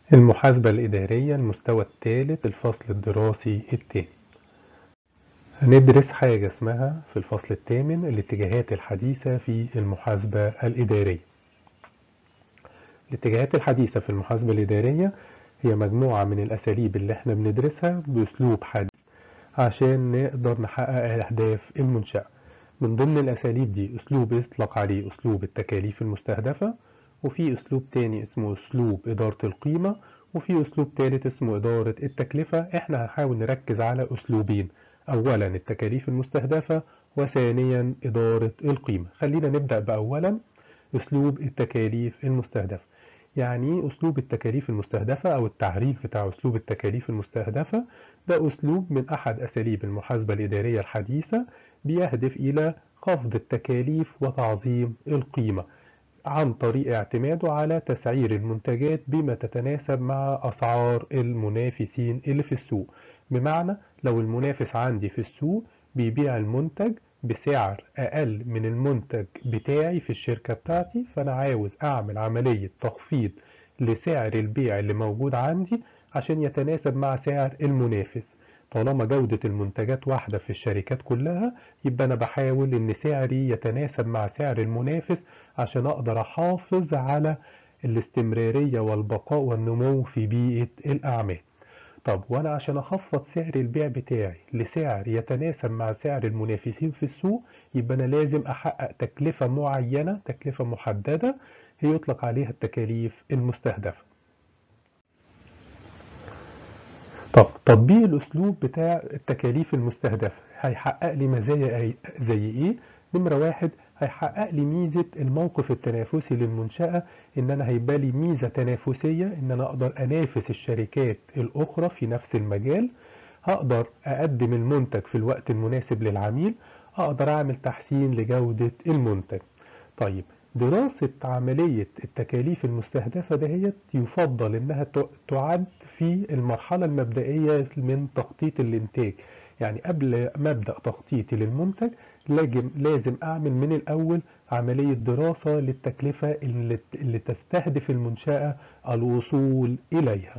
المحاسبة الإدارية المستوى الثالث الفصل الدراسي الثاني هندرس حاجة اسمها في الفصل الثامن الاتجاهات الحديثة في المحاسبة الإدارية الاتجاهات الحديثة في المحاسبة الإدارية هي مجموعة من الأساليب اللي احنا بندرسها بأسلوب حديث عشان نقدر نحقق أهداف المنشأة من ضمن الأساليب دي أسلوب يطلق عليه أسلوب التكاليف المستهدفة وفي أسلوب تاني اسمه أسلوب إدارة القيمة وفي أسلوب تالت اسمه إدارة التكلفة احنا هنحاول نركز على أسلوبين أولا التكاليف المستهدفة وثانيا إدارة القيمة خلينا نبدأ بأولا أسلوب التكاليف المستهدفة يعني ايه أسلوب التكاليف المستهدفة أو التعريف بتاع أسلوب التكاليف المستهدفة ده أسلوب من أحد أساليب المحاسبة الإدارية الحديثة بيهدف إلى خفض التكاليف وتعظيم القيمة عن طريق اعتماده على تسعير المنتجات بما تتناسب مع أسعار المنافسين اللي في السوق بمعنى لو المنافس عندي في السوق بيبيع المنتج بسعر أقل من المنتج بتاعي في الشركة بتاعتي فأنا عاوز أعمل عملية تخفيض لسعر البيع اللي موجود عندي عشان يتناسب مع سعر المنافس طالما جودة المنتجات واحدة في الشركات كلها يبقى أنا بحاول إن سعري يتناسب مع سعر المنافس عشان أقدر أحافظ على الاستمرارية والبقاء والنمو في بيئة الأعمال طب وأنا عشان أخفض سعر البيع بتاعي لسعر يتناسب مع سعر المنافسين في السوق يبقى أنا لازم أحقق تكلفة معينة تكلفة محددة هي يطلق عليها التكاليف المستهدفة طب تطبيق الأسلوب بتاع التكاليف المستهدفة هيحقق لي مزايا زي إيه؟ نمرة واحد هيحقق لي ميزة الموقف التنافسي للمنشأة إن أنا هيبقى لي ميزة تنافسية إن أنا أقدر أنافس الشركات الأخرى في نفس المجال هقدر أقدم المنتج في الوقت المناسب للعميل أقدر أعمل تحسين لجودة المنتج طيب دراسة عملية التكاليف المستهدفة دهيت يفضل إنها تعد في المرحلة المبدئية من تخطيط الإنتاج يعني قبل ما أبدأ تخطيطي للمنتج لازم أعمل من الأول عملية دراسة للتكلفة اللي, اللي تستهدف المنشأة الوصول إليها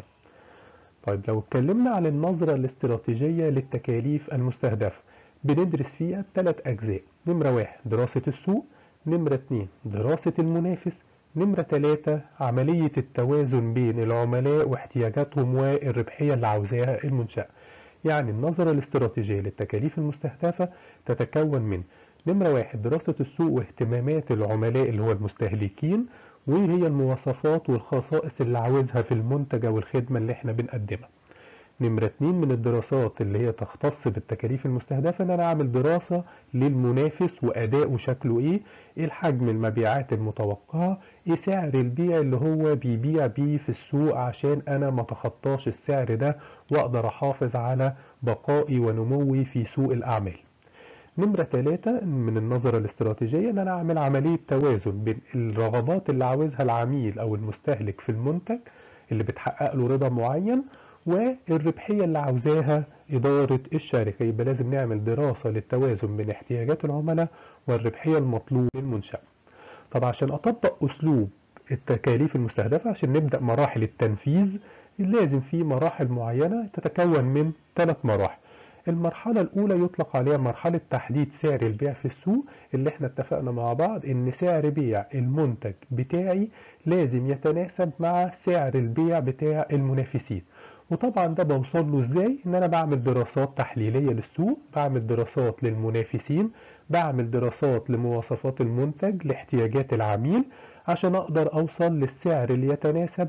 طيب لو اتكلمنا عن النظرة الاستراتيجية للتكاليف المستهدفة بندرس فيها ثلاث أجزاء نمرة واحد دراسة السوق نمرة اتنين دراسة المنافس نمرة تلاتة عملية التوازن بين العملاء واحتياجاتهم والربحية اللي عاوزاها المنشأة يعني النظرة الاستراتيجية للتكاليف المستهدفة تتكون من نمرة واحد دراسة السوق واهتمامات العملاء اللي هو المستهلكين وايه هي المواصفات والخصائص اللي عاوزها في المنتج او الخدمة اللي احنا بنقدمها نمرة اتنين من الدراسات اللي هي تختص بالتكاليف المستهدفة ان انا اعمل دراسة للمنافس واداؤه شكله ايه ايه الحجم المبيعات المتوقعة ايه سعر البيع اللي هو بيبيع بيه في السوق عشان انا ما تخطاش السعر ده واقدر احافظ على بقائي ونموي في سوق الاعمال نمرة ثلاثة من النظرة الاستراتيجية ان انا اعمل عملية توازن بين الرغبات اللي عاوزها العميل او المستهلك في المنتج اللي بتحقق له رضا معين والربحية اللي عاوزاها إدارة الشركة يبقى لازم نعمل دراسة للتوازن بين احتياجات العملاء والربحية المطلوبة للمنشأة طب عشان أطبق أسلوب التكاليف المستهدفة عشان نبدأ مراحل التنفيذ لازم في مراحل معينة تتكون من ثلاث مراحل المرحلة الأولى يطلق عليها مرحلة تحديد سعر البيع في السوق اللي احنا اتفقنا مع بعض إن سعر بيع المنتج بتاعي لازم يتناسب مع سعر البيع بتاع المنافسين وطبعا ده بوصل له ازاي ان انا بعمل دراسات تحليليه للسوق بعمل دراسات للمنافسين بعمل دراسات لمواصفات المنتج لاحتياجات العميل عشان اقدر اوصل للسعر اللي يتناسب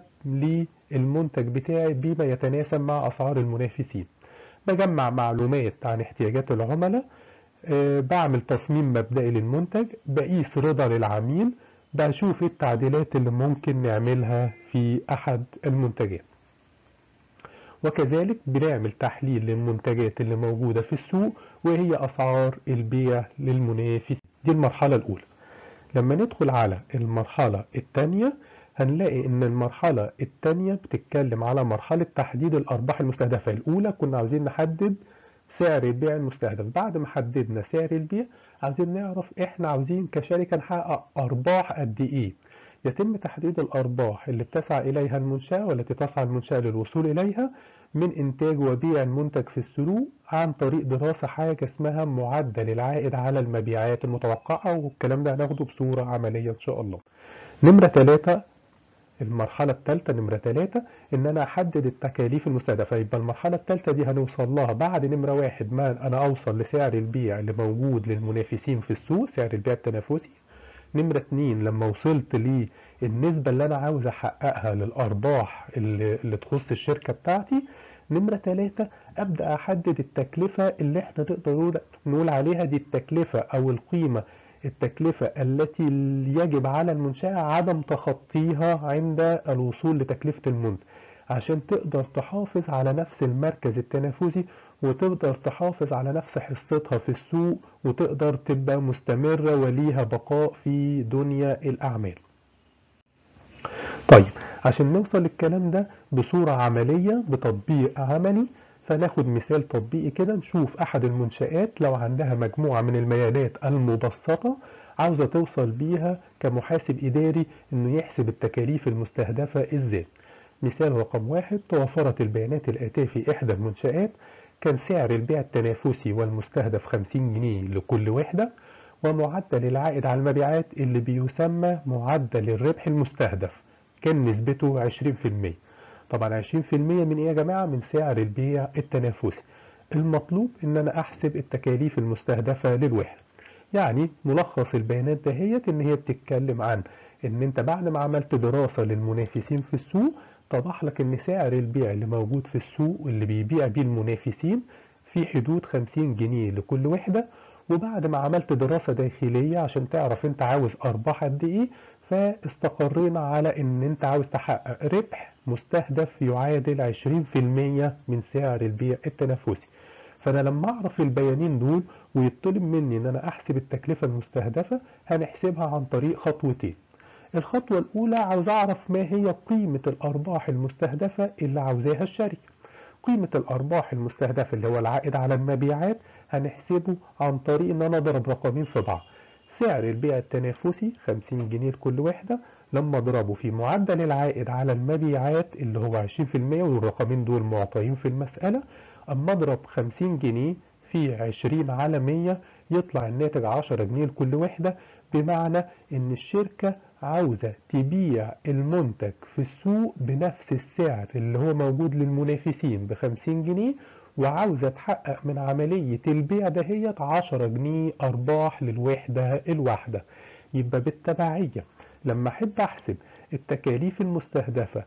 للمنتج بتاعي بما يتناسب مع اسعار المنافسين بجمع معلومات عن احتياجات العملاء أه بعمل تصميم مبدئي للمنتج بقيس رضا للعميل بشوف التعديلات اللي ممكن نعملها في احد المنتجات وكذلك بنعمل تحليل للمنتجات اللي موجودة في السوق وهي أسعار البيع للمنافس دي المرحلة الأولى لما ندخل على المرحلة الثانية هنلاقي ان المرحلة الثانية بتتكلم على مرحلة تحديد الأرباح المستهدفة الأولى كنا عاوزين نحدد سعر البيع المستهدف بعد ما حددنا سعر البيع عاوزين نعرف احنا عاوزين كشركة نحقق أرباح قد إيه يتم تحديد الأرباح اللي بتسعى إليها المنشأة والتي تسعى المنشأة للوصول إليها من إنتاج وبيع المنتج في السوق عن طريق دراسة حاجة اسمها معدل العائد على المبيعات المتوقعة والكلام ده هناخده بصورة عملية إن شاء الله. نمرة ثلاثة المرحلة الثالثة نمرة ثلاثة إن أنا أحدد التكاليف المستهدفة يبقى المرحلة الثالثة دي هنوصل لها بعد نمرة واحد ما أنا أوصل لسعر البيع اللي موجود للمنافسين في السوق سعر البيع التنافسي نمرة اتنين لما وصلت للنسبة اللي أنا عاوز أحققها للأرباح اللي, اللي تخص الشركة بتاعتي نمرة تلاتة أبدأ أحدد التكلفة اللي احنا نقدر نقول عليها دي التكلفة أو القيمة التكلفة التي يجب على المنشأة عدم تخطيها عند الوصول لتكلفة المنتج عشان تقدر تحافظ على نفس المركز التنافسي وتقدر تحافظ على نفس حصتها في السوق وتقدر تبقى مستمرة وليها بقاء في دنيا الأعمال طيب عشان نوصل للكلام ده بصورة عملية بتطبيق عملي فناخد مثال تطبيقي كده نشوف أحد المنشآت لو عندها مجموعة من الميادات المبسطة عاوزة توصل بيها كمحاسب إداري إنه يحسب التكاليف المستهدفة إزاي مثال رقم واحد توفرت البيانات الآتية في إحدى المنشآت كان سعر البيع التنافسي والمستهدف 50 جنيه لكل وحدة ومعدل العائد على المبيعات اللي بيسمى معدل الربح المستهدف كان نسبته 20% طبعا 20% من ايه يا جماعة من سعر البيع التنافسي المطلوب ان انا احسب التكاليف المستهدفة للوحدة يعني ملخص البيانات دهيت ان هي بتتكلم عن ان انت بعد ما عملت دراسة للمنافسين في السوق اتضح لك ان سعر البيع اللي موجود في السوق اللي بيبيع بيه المنافسين في حدود 50 جنيه لكل وحدة وبعد ما عملت دراسة داخلية عشان تعرف انت عاوز ارباح قد ايه فاستقرينا على ان انت عاوز تحقق ربح مستهدف يعادل 20% من سعر البيع التنافسي فانا لما اعرف البيانين دول ويطلب مني ان انا احسب التكلفة المستهدفة هنحسبها عن طريق خطوتين الخطوة الأولى عاوز أعرف ما هي قيمة الأرباح المستهدفة اللي عاوزاها الشركة قيمة الأرباح المستهدفة اللي هو العائد على المبيعات هنحسبه عن طريق إن أنا أضرب رقمين في بعض سعر البيع التنافسي 50 جنيه لكل وحدة لما أضربه في معدل العائد على المبيعات اللي هو 20% والرقمين دول معطيين في المسألة أما أضرب 50 جنيه في 20 على 100 يطلع الناتج 10 جنيه لكل وحدة بمعنى إن الشركة عاوزة تبيع المنتج في السوق بنفس السعر اللي هو موجود للمنافسين بخمسين جنيه وعاوزة تحقق من عملية البيع دهيت عشرة جنيه أرباح للوحدة الواحدة يبقى بالتبعية لما أحب أحسب التكاليف المستهدفة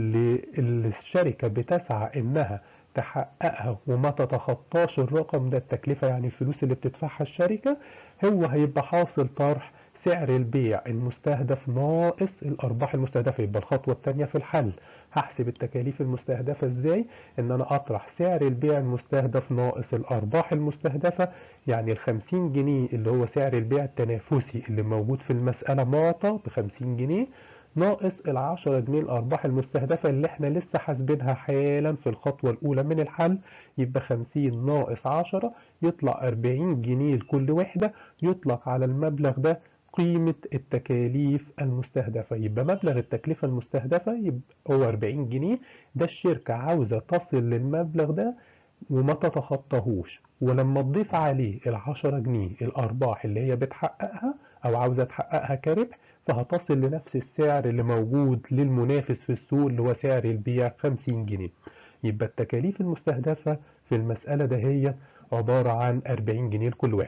اللي الشركة بتسعى إنها تحققها وما تتخطاش الرقم ده التكلفة يعني الفلوس اللي بتدفعها الشركة هو هيبقى حاصل طرح سعر البيع المستهدف ناقص الأرباح المستهدفة يبقى الخطوة الثانية في الحل هحسب التكاليف المستهدفة ازاي ان انا اطرح سعر البيع المستهدف ناقص الارباح المستهدفة يعني الخمسين جنيه اللي هو سعر البيع التنافسي اللي موجود في المسألة معطى بخمسين جنيه ناقص العشرة جنيه الأرباح المستهدفة اللي احنا لسه حاسبينها حالا في الخطوة الأولى من الحل يبقى خمسين ناقص عشرة يطلع أربعين جنيه لكل وحدة يطلق على المبلغ ده قيمة التكاليف المستهدفة يبقى مبلغ التكلفة المستهدفة يبقى هو 40 جنيه ده الشركة عاوزة تصل للمبلغ ده وما تتخطاهوش ولما تضيف عليه العشرة جنيه الأرباح اللي هي بتحققها أو عاوزة تحققها كربح فهتصل لنفس السعر اللي موجود للمنافس في السوق اللي هو سعر البيع 50 جنيه يبقى التكاليف المستهدفة في المسألة ده هي عبارة عن 40 جنيه لكل واحد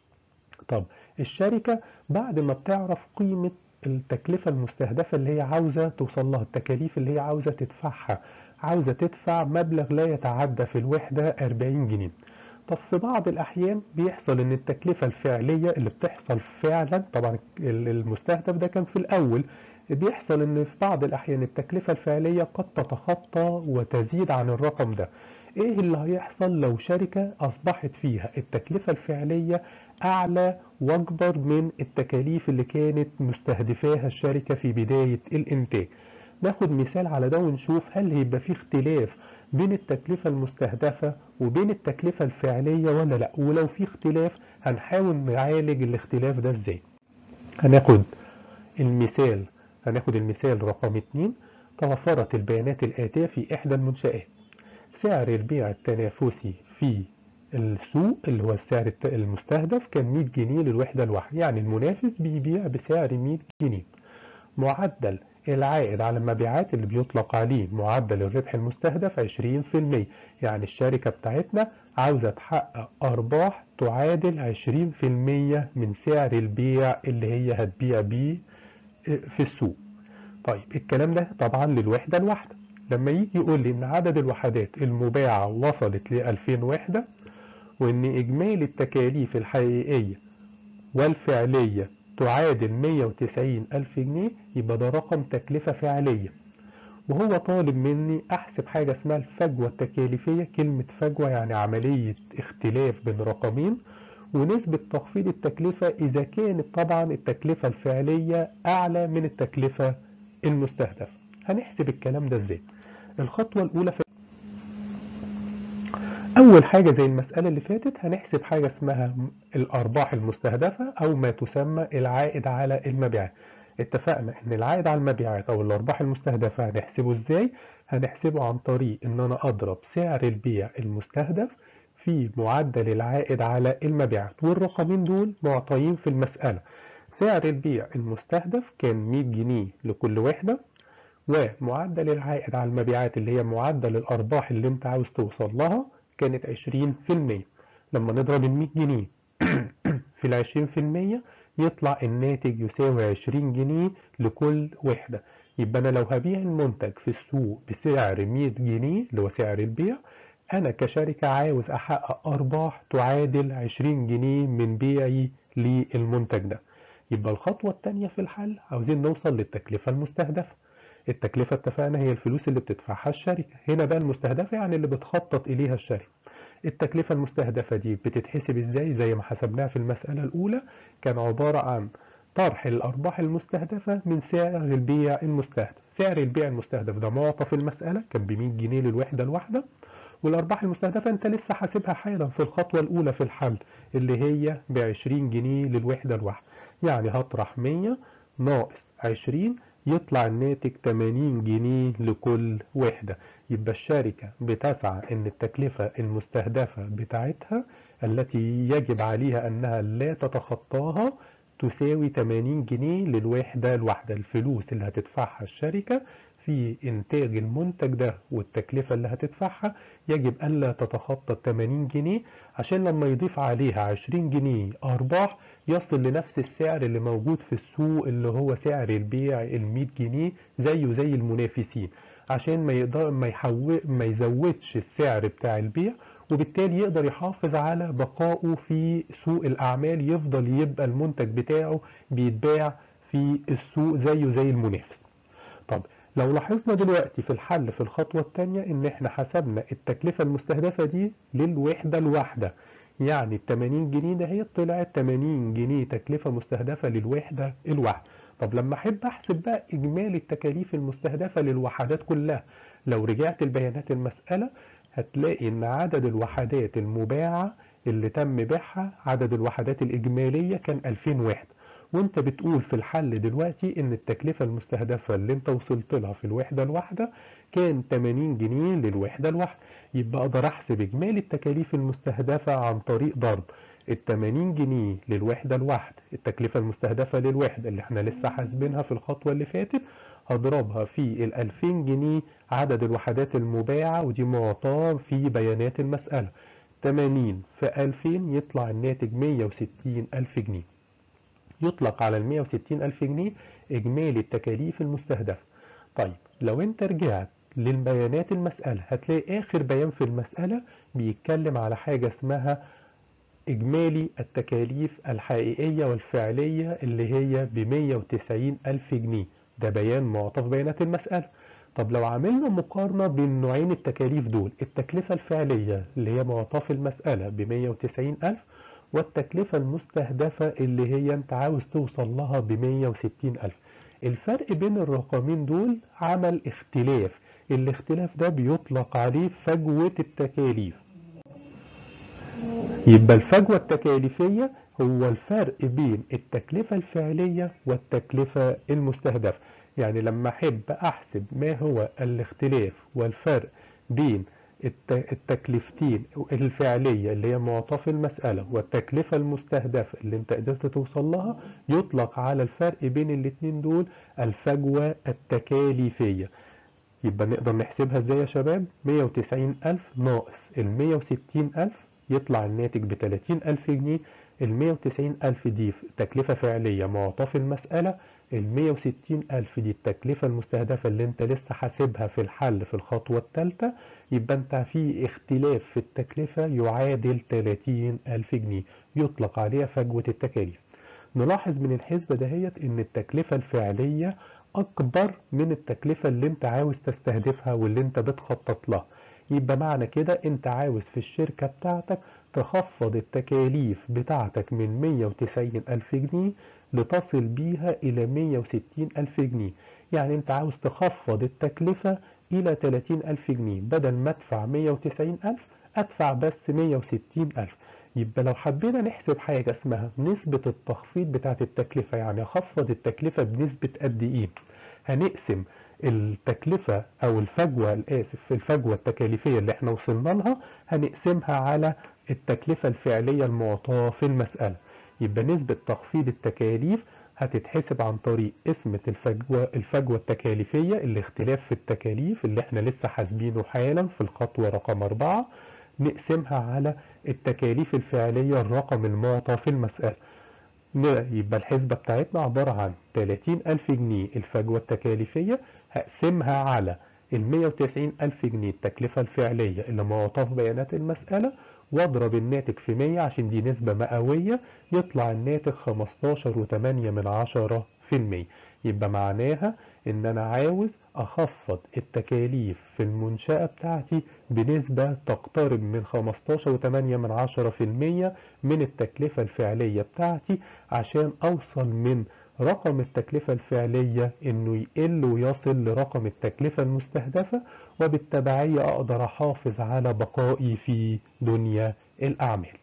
طب الشركة بعد ما بتعرف قيمة التكلفة المستهدفة اللي هي عاوزة توصل لها التكاليف اللي هي عاوزة تدفعها عاوزة تدفع مبلغ لا يتعدى في الوحدة 40 جنيه طب في بعض الأحيان بيحصل إن التكلفة الفعلية اللي بتحصل فعلا طبعا المستهدف ده كان في الأول بيحصل إن في بعض الأحيان التكلفة الفعلية قد تتخطى وتزيد عن الرقم ده ايه اللي هيحصل لو شركة اصبحت فيها التكلفة الفعلية اعلى واكبر من التكاليف اللي كانت مستهدفاها الشركة في بداية الانتاج ناخد مثال على ده ونشوف هل هيبقى في اختلاف بين التكلفة المستهدفة وبين التكلفة الفعلية ولا لا ولو في اختلاف هنحاول نعالج الاختلاف ده ازاي هناخد المثال هناخد المثال رقم 2 توفرت البيانات الآتية في إحدى المنشآت سعر البيع التنافسي في السوق اللي هو السعر المستهدف كان 100 جنيه للوحدة الواحدة يعني المنافس بيبيع بسعر 100 جنيه معدل العائد على المبيعات اللي بيطلق عليه معدل الربح المستهدف 20% يعني الشركة بتاعتنا عاوزة تحقق أرباح تعادل 20% من سعر البيع اللي هي هتبيع بيه في السوق طيب الكلام ده طبعا للوحدة الواحدة لما يجي يقول لي ان عدد الوحدات المباعة وصلت ل 2000 وحدة وان اجمالي التكاليف الحقيقية والفعلية تعادل 190 ألف جنيه يبقى ده رقم تكلفة فعلية وهو طالب مني أحسب حاجة اسمها الفجوة التكاليفية كلمة فجوة يعني عملية اختلاف بين رقمين ونسبة تخفيض التكلفة إذا كانت طبعا التكلفة الفعلية أعلى من التكلفة المستهدفة هنحسب الكلام ده ازاي الخطوة الأولى في أول حاجة زي المسألة اللي فاتت هنحسب حاجة اسمها الأرباح المستهدفة أو ما تسمى العائد على المبيعات اتفقنا إن العائد على المبيعات أو الأرباح المستهدفة هنحسبه إزاي؟ هنحسبه عن طريق إن أنا أضرب سعر البيع المستهدف في معدل العائد على المبيعات والرقمين دول معطيين في المسألة سعر البيع المستهدف كان 100 جنيه لكل وحدة ومعدل العائد على المبيعات اللي هي معدل الأرباح اللي أنت عاوز توصل لها كانت 20% لما نضرب ال 100 جنيه في ال 20% يطلع الناتج يساوي 20 جنيه لكل وحدة يبقى أنا لو هبيع المنتج في السوق بسعر 100 جنيه اللي هو سعر البيع أنا كشركة عاوز أحقق أرباح تعادل 20 جنيه من بيعي للمنتج ده يبقى الخطوة التانية في الحل عاوزين نوصل للتكلفة المستهدفة التكلفة اتفقنا هي الفلوس اللي بتدفعها الشركة هنا بقى المستهدفة يعني اللي بتخطط إليها الشركة التكلفة المستهدفة دي بتتحسب ازاي زي ما حسبناها في المسألة الأولى كان عبارة عن طرح الأرباح المستهدفة من سعر البيع المستهدف سعر البيع المستهدف ده معطى في المسألة كان ب 100 جنيه للوحدة الواحدة والأرباح المستهدفة أنت لسه حاسبها حالا في الخطوة الأولى في الحل اللي هي ب 20 جنيه للوحدة الواحدة يعني هطرح 100 ناقص 20 يطلع الناتج 80 جنيه لكل وحدة يبقى الشركة بتسعى ان التكلفة المستهدفة بتاعتها التي يجب عليها انها لا تتخطاها تساوي 80 جنيه للوحدة الواحدة الفلوس اللي هتدفعها الشركة في إنتاج المنتج ده والتكلفة اللي هتدفعها يجب ألا تتخطى 80 جنيه عشان لما يضيف عليها 20 جنيه أرباح يصل لنفس السعر اللي موجود في السوق اللي هو سعر البيع ال 100 جنيه زيه زي المنافسين عشان ما يقدر ما يحول ما يزودش السعر بتاع البيع وبالتالي يقدر يحافظ على بقائه في سوق الأعمال يفضل يبقى المنتج بتاعه بيتباع في السوق زيه زي المنافس طب لو لاحظنا دلوقتي في الحل في الخطوة الثانية ان احنا حسبنا التكلفة المستهدفة دي للوحدة الواحدة يعني ال 80 جنيه ده هي طلعت 80 جنيه تكلفة مستهدفة للوحدة الواحدة طب لما احب احسب بقى اجمالي التكاليف المستهدفة للوحدات كلها لو رجعت البيانات المسألة هتلاقي ان عدد الوحدات المباعة اللي تم بيعها عدد الوحدات الإجمالية كان 2000 وحدة وانت بتقول في الحل دلوقتي ان التكلفة المستهدفة اللي انت وصلت لها في الوحدة الواحدة كان 80 جنيه للوحدة الواحدة يبقى اقدر احسب اجمالي التكاليف المستهدفة عن طريق ضرب ال 80 جنيه للوحدة الواحدة التكلفة المستهدفة للوحدة اللي احنا لسه حاسبينها في الخطوة اللي فاتت هضربها في ال 2000 جنيه عدد الوحدات المباعة ودي معطاة في بيانات المسألة 80 في 2000 يطلع الناتج 160 ألف جنيه يطلق على ال 160 ألف جنيه إجمالي التكاليف المستهدفة طيب لو أنت رجعت للبيانات المسألة هتلاقي آخر بيان في المسألة بيتكلم على حاجة اسمها إجمالي التكاليف الحقيقية والفعلية اللي هي ب 190 ألف جنيه ده بيان معطى في بيانات المسألة طب لو عملنا مقارنة بين نوعين التكاليف دول التكلفة الفعلية اللي هي معطاة في المسألة ب 190 ألف والتكلفة المستهدفة اللي هي انت عاوز توصل لها ب 160 ألف الفرق بين الرقمين دول عمل اختلاف الاختلاف ده بيطلق عليه فجوة التكاليف يبقى الفجوة التكاليفية هو الفرق بين التكلفة الفعلية والتكلفة المستهدفة يعني لما أحب أحسب ما هو الاختلاف والفرق بين التكلفتين الفعلية اللي هي معطاة في المسألة والتكلفة المستهدفة اللي انت قدرت توصل لها يطلق على الفرق بين الاتنين دول الفجوة التكاليفية يبقى نقدر نحسبها ازاي يا شباب 190 ألف ناقص ال 160 ألف يطلع الناتج ب 30 ألف جنيه ال 190 ألف دي تكلفة فعلية معطاة في المسألة ال 160 ألف دي التكلفة المستهدفة اللي انت لسه حاسبها في الحل في الخطوة الثالثة يبقى انت في اختلاف في التكلفة يعادل 30 ألف جنيه يطلق عليها فجوة التكاليف نلاحظ من الحسبة دهيت ان التكلفة الفعلية أكبر من التكلفة اللي انت عاوز تستهدفها واللي انت بتخطط لها يبقى معنى كده انت عاوز في الشركة بتاعتك تخفض التكاليف بتاعتك من 190 ألف جنيه لتصل بيها إلى 160 ألف جنيه يعني أنت عاوز تخفض التكلفة إلى 30 ألف جنيه بدل ما أدفع 190 ألف أدفع بس 160 ألف يبقى لو حبينا نحسب حاجة اسمها نسبة التخفيض بتاعة التكلفة يعني أخفض التكلفة بنسبة قد إيه هنقسم التكلفة أو الفجوة الآسف الفجوة التكاليفية اللي احنا وصلنا لها هنقسمها على التكلفة الفعلية المعطاة في المسألة يبقى نسبة تخفيض التكاليف هتتحسب عن طريق قسمة الفجوة, الفجوة التكاليفية الاختلاف في التكاليف اللي احنا لسه حاسبينه حالا في الخطوة رقم أربعة نقسمها على التكاليف الفعلية الرقم المعطى في المسألة يبقى الحسبة بتاعتنا عبارة عن 30 ألف جنيه الفجوة التكاليفية هقسمها على ال 190 ألف جنيه التكلفة الفعلية اللي معطاه في بيانات المسألة واضرب الناتج في 100 عشان دي نسبة مئوية يطلع الناتج 15.8 من عشرة في المية يبقى معناها ان انا عاوز اخفض التكاليف في المنشأة بتاعتي بنسبة تقترب من 15.8 من عشرة في المية من التكلفة الفعلية بتاعتي عشان اوصل من رقم التكلفة الفعلية انه يقل ويصل لرقم التكلفة المستهدفة وبالتبعية اقدر احافظ على بقائي في دنيا الاعمال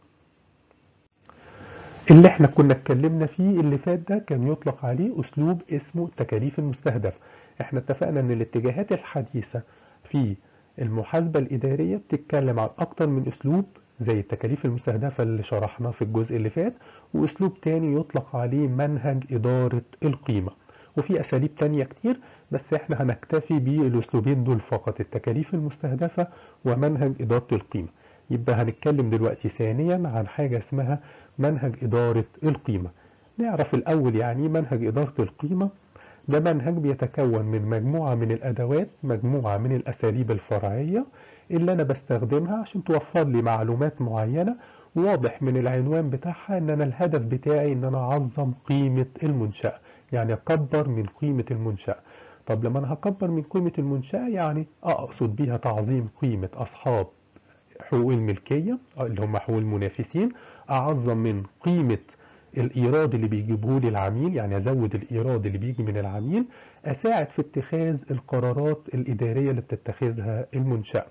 اللي احنا كنا اتكلمنا فيه اللي فات ده كان يطلق عليه اسلوب اسمه التكاليف المستهدفة احنا اتفقنا ان الاتجاهات الحديثة في المحاسبة الإدارية بتتكلم عن أكتر من أسلوب زي التكاليف المستهدفة اللي شرحناه في الجزء اللي فات وأسلوب تاني يطلق عليه منهج إدارة القيمة وفي أساليب تانية كتير بس احنا هنكتفي بالأسلوبين دول فقط التكاليف المستهدفة ومنهج إدارة القيمة يبقى هنتكلم دلوقتي ثانيا عن حاجة اسمها منهج إدارة القيمة نعرف الأول يعني منهج إدارة القيمة ده منهج بيتكون من مجموعة من الأدوات مجموعة من الأساليب الفرعية اللي أنا بستخدمها عشان توفر لي معلومات معينة واضح من العنوان بتاعها إن أنا الهدف بتاعي إن أنا أعظم قيمة المنشأة يعني أكبر من قيمة المنشأة طب لما أنا هكبر من قيمة المنشأة يعني أقصد بيها تعظيم قيمة أصحاب حقوق الملكية اللي هم حقوق المنافسين أعظم من قيمة الإيراد اللي بيجيبه لي العميل يعني أزود الإيراد اللي بيجي من العميل أساعد في اتخاذ القرارات الإدارية اللي بتتخذها المنشأة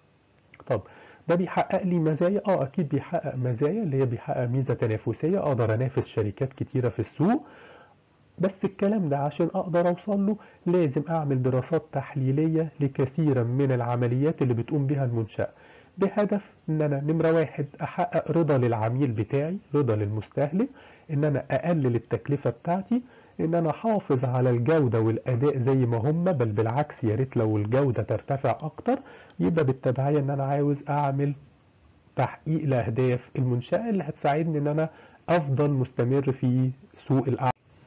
طب ده بيحقق لي مزايا اه اكيد بيحقق مزايا اللي هي بيحقق ميزه تنافسيه اقدر انافس شركات كتيره في السوق بس الكلام ده عشان اقدر اوصل له لازم اعمل دراسات تحليليه لكثيرا من العمليات اللي بتقوم بها المنشاه بهدف ان انا نمره واحد احقق رضا للعميل بتاعي رضا للمستهلك ان انا اقلل التكلفه بتاعتي ان انا احافظ على الجوده والاداء زي ما هم بل بالعكس يا ريت لو الجوده ترتفع اكتر يبقى بالتبعيه ان انا عاوز اعمل تحقيق لاهداف المنشاه اللي هتساعدني ان انا افضل مستمر في سوق الاعمال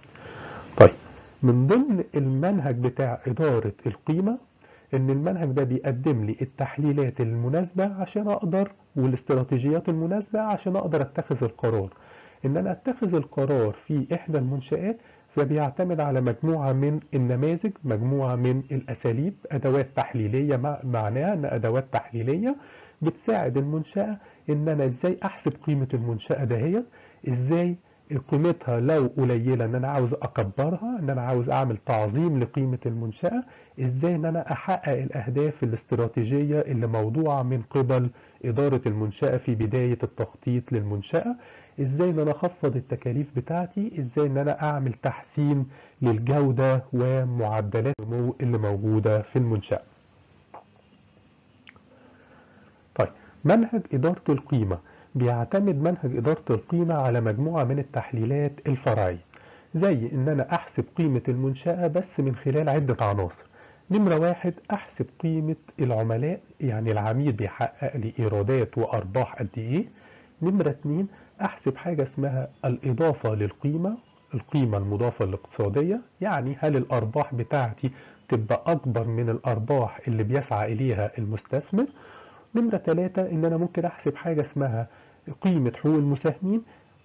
طيب من ضمن المنهج بتاع اداره القيمه ان المنهج ده بيقدم لي التحليلات المناسبه عشان اقدر والاستراتيجيات المناسبه عشان اقدر اتخذ القرار ان انا اتخذ القرار في احدى المنشآت فبيعتمد على مجموعة من النماذج مجموعة من الأساليب أدوات تحليلية معناها أن أدوات تحليلية بتساعد المنشأة إن أنا إزاي أحسب قيمة المنشأة دهيت إزاي قيمتها لو قليلة إن أنا عاوز أكبرها إن أنا عاوز أعمل تعظيم لقيمة المنشأة إزاي إن أنا أحقق الأهداف الاستراتيجية اللي موضوعة من قبل إدارة المنشأة في بداية التخطيط للمنشأة ازاي ان انا اخفض التكاليف بتاعتي ازاي ان انا اعمل تحسين للجودة ومعدلات النمو اللي موجودة في المنشأة طيب منهج إدارة القيمة بيعتمد منهج إدارة القيمة على مجموعة من التحليلات الفرعية زي إن أنا أحسب قيمة المنشأة بس من خلال عدة عناصر نمرة واحد أحسب قيمة العملاء يعني العميل بيحقق لي إيرادات وأرباح قد إيه نمرة اتنين أحسب حاجة اسمها الإضافة للقيمة القيمة المضافة الاقتصادية يعني هل الأرباح بتاعتي تبقى أكبر من الأرباح اللي بيسعى إليها المستثمر نمرة ثلاثة إن أنا ممكن أحسب حاجة اسمها قيمة حقوق المساهمين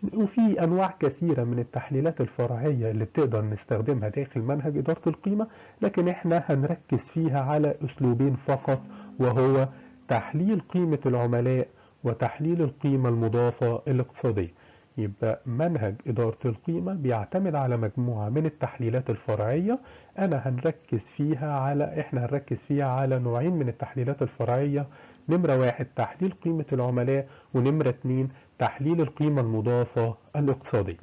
وفي أنواع كثيرة من التحليلات الفرعية اللي بتقدر نستخدمها داخل منهج إدارة القيمة لكن إحنا هنركز فيها على أسلوبين فقط وهو تحليل قيمة العملاء وتحليل القيمة المضافة الاقتصادية يبقى منهج إدارة القيمة بيعتمد على مجموعة من التحليلات الفرعية أنا هنركز فيها على إحنا هنركز فيها على نوعين من التحليلات الفرعية نمرة واحد تحليل قيمة العملاء ونمرة اتنين تحليل القيمة المضافة الاقتصادية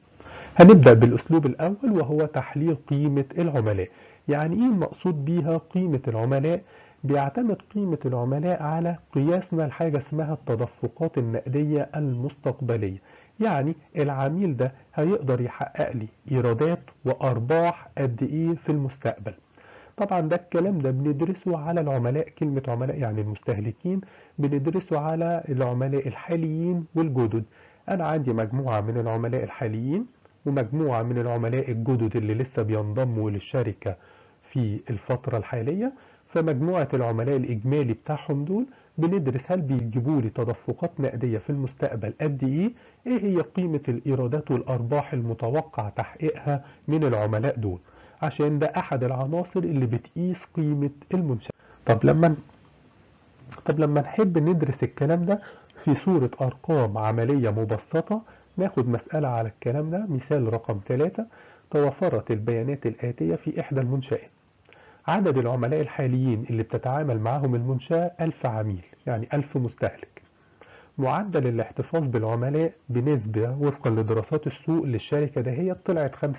هنبدأ بالأسلوب الأول وهو تحليل قيمة العملاء يعني إيه المقصود بيها قيمة العملاء بيعتمد قيمة العملاء على قياسنا لحاجة اسمها التدفقات النقدية المستقبلية يعني العميل ده هيقدر يحقق لي إيرادات وأرباح قد إيه في المستقبل طبعا ده الكلام ده بندرسه على العملاء كلمة عملاء يعني المستهلكين بندرسه على العملاء الحاليين والجدد أنا عندي مجموعة من العملاء الحاليين ومجموعة من العملاء الجدد اللي لسه بينضموا للشركة في الفترة الحالية فمجموعة العملاء الإجمالي بتاعهم دول بندرس هل بيجيبوا لي تدفقات نقدية في المستقبل قد إيه؟ إيه هي قيمة الإيرادات والأرباح المتوقع تحقيقها من العملاء دول؟ عشان ده أحد العناصر اللي بتقيس قيمة المنشأة. طب لما طب لما نحب ندرس الكلام ده في صورة أرقام عملية مبسطة ناخد مسألة على الكلام ده مثال رقم 3 توفرت البيانات الآتية في إحدى المنشآت عدد العملاء الحاليين اللي بتتعامل معهم المنشأة ألف عميل يعني ألف مستهلك معدل الاحتفاظ بالعملاء بنسبة وفقا لدراسات السوق للشركة ده هي طلعت 75%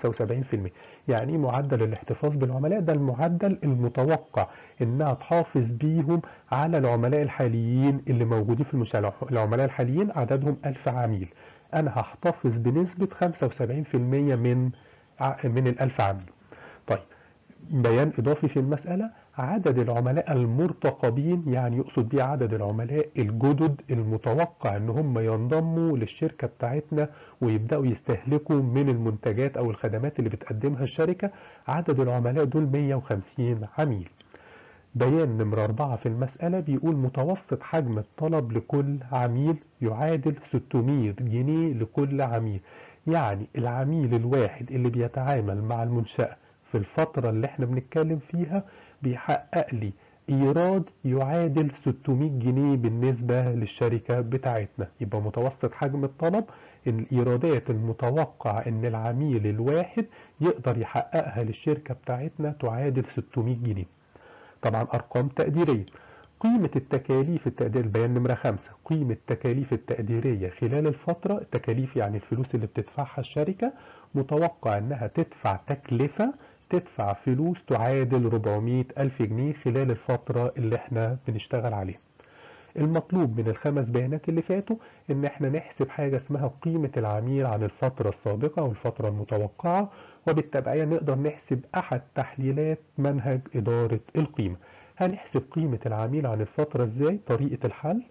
يعني معدل الاحتفاظ بالعملاء ده المعدل المتوقع انها تحافظ بيهم على العملاء الحاليين اللي موجودين في المنشأة العملاء الحاليين عددهم 1000 عميل انا هحتفظ بنسبة 75% من من الألف عميل طيب بيان إضافي في المسألة عدد العملاء المرتقبين يعني يقصد بيه عدد العملاء الجدد المتوقع ان هم ينضموا للشركة بتاعتنا ويبدأوا يستهلكوا من المنتجات او الخدمات اللي بتقدمها الشركة عدد العملاء دول 150 عميل بيان نمرة 4 في المسألة بيقول متوسط حجم الطلب لكل عميل يعادل 600 جنيه لكل عميل يعني العميل الواحد اللي بيتعامل مع المنشأة في الفترة اللي احنا بنتكلم فيها بيحقق لي ايراد يعادل 600 جنيه بالنسبة للشركة بتاعتنا يبقى متوسط حجم الطلب الايرادات المتوقع ان العميل الواحد يقدر يحققها للشركة بتاعتنا تعادل 600 جنيه طبعا ارقام تقديرية قيمة التكاليف التقدير البيان نمرة خمسة قيمة التكاليف التقديرية خلال الفترة التكاليف يعني الفلوس اللي بتدفعها الشركة متوقع انها تدفع تكلفة تدفع فلوس تعادل 400 ألف جنيه خلال الفترة اللي احنا بنشتغل عليها المطلوب من الخمس بيانات اللي فاتوا ان احنا نحسب حاجة اسمها قيمة العميل عن الفترة السابقة والفترة المتوقعة وبالتبعية نقدر نحسب احد تحليلات منهج ادارة القيمة هنحسب قيمة العميل عن الفترة ازاي طريقة الحل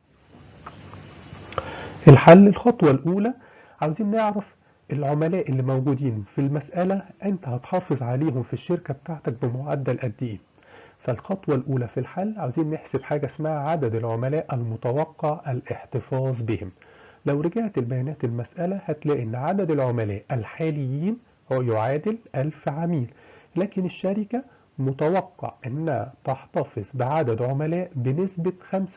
الحل الخطوة الاولى عاوزين نعرف العملاء اللي موجودين في المسألة انت هتحافظ عليهم في الشركة بتاعتك بمعدل قد ايه فالخطوة الأولى في الحل عاوزين نحسب حاجة اسمها عدد العملاء المتوقع الاحتفاظ بهم لو رجعت البيانات المسألة هتلاقي ان عدد العملاء الحاليين هو يعادل ألف عميل لكن الشركة متوقع انها تحتفظ بعدد عملاء بنسبة 75% 75%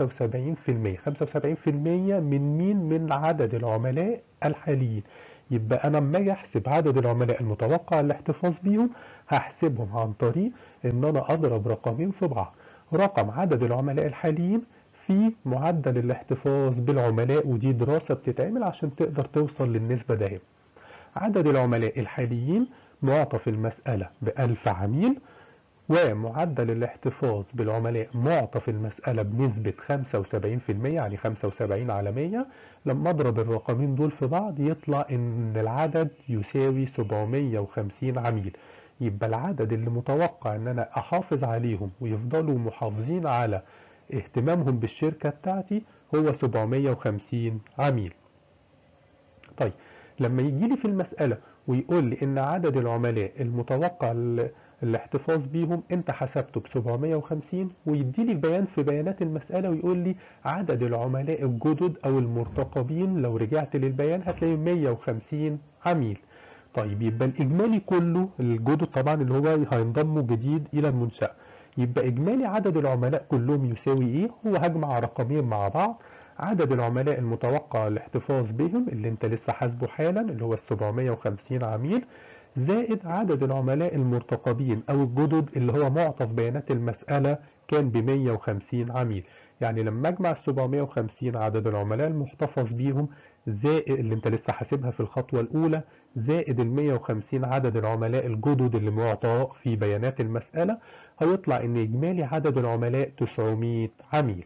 من مين من عدد العملاء الحاليين يبقى انا لما اجي احسب عدد العملاء المتوقع الاحتفاظ بيهم هحسبهم عن طريق ان انا اضرب رقمين في بعض رقم عدد العملاء الحاليين في معدل الاحتفاظ بالعملاء ودي دراسة بتتعمل عشان تقدر توصل للنسبة ده عدد العملاء الحاليين معطى في المسألة بألف عميل ومعدل الاحتفاظ بالعملاء معطى في المسألة بنسبة 75% يعني 75 على 100 لما اضرب الرقمين دول في بعض يطلع ان العدد يساوي 750 عميل يبقى العدد اللي متوقع ان انا احافظ عليهم ويفضلوا محافظين على اهتمامهم بالشركة بتاعتي هو 750 عميل طيب لما يجي لي في المسألة ويقول لي ان عدد العملاء المتوقع الاحتفاظ بيهم انت حسبته ب 750 ويدي لي البيان في بيانات المسألة ويقول لي عدد العملاء الجدد او المرتقبين لو رجعت للبيان هتلاقي 150 عميل طيب يبقى الاجمالي كله الجدد طبعا اللي هو هينضموا جديد الى المنشأة يبقى اجمالي عدد العملاء كلهم يساوي ايه هو هجمع رقمين مع بعض عدد العملاء المتوقع الاحتفاظ بهم اللي انت لسه حاسبه حالا اللي هو ال 750 عميل زائد عدد العملاء المرتقبين او الجدد اللي هو معطى في بيانات المسألة كان ب 150 عميل يعني لما اجمع ال 750 عدد العملاء المحتفظ بيهم زائد اللي انت لسه حاسبها في الخطوة الاولى زائد ال 150 عدد العملاء الجدد اللي معطى في بيانات المسألة هيطلع ان اجمالي عدد العملاء 900 عميل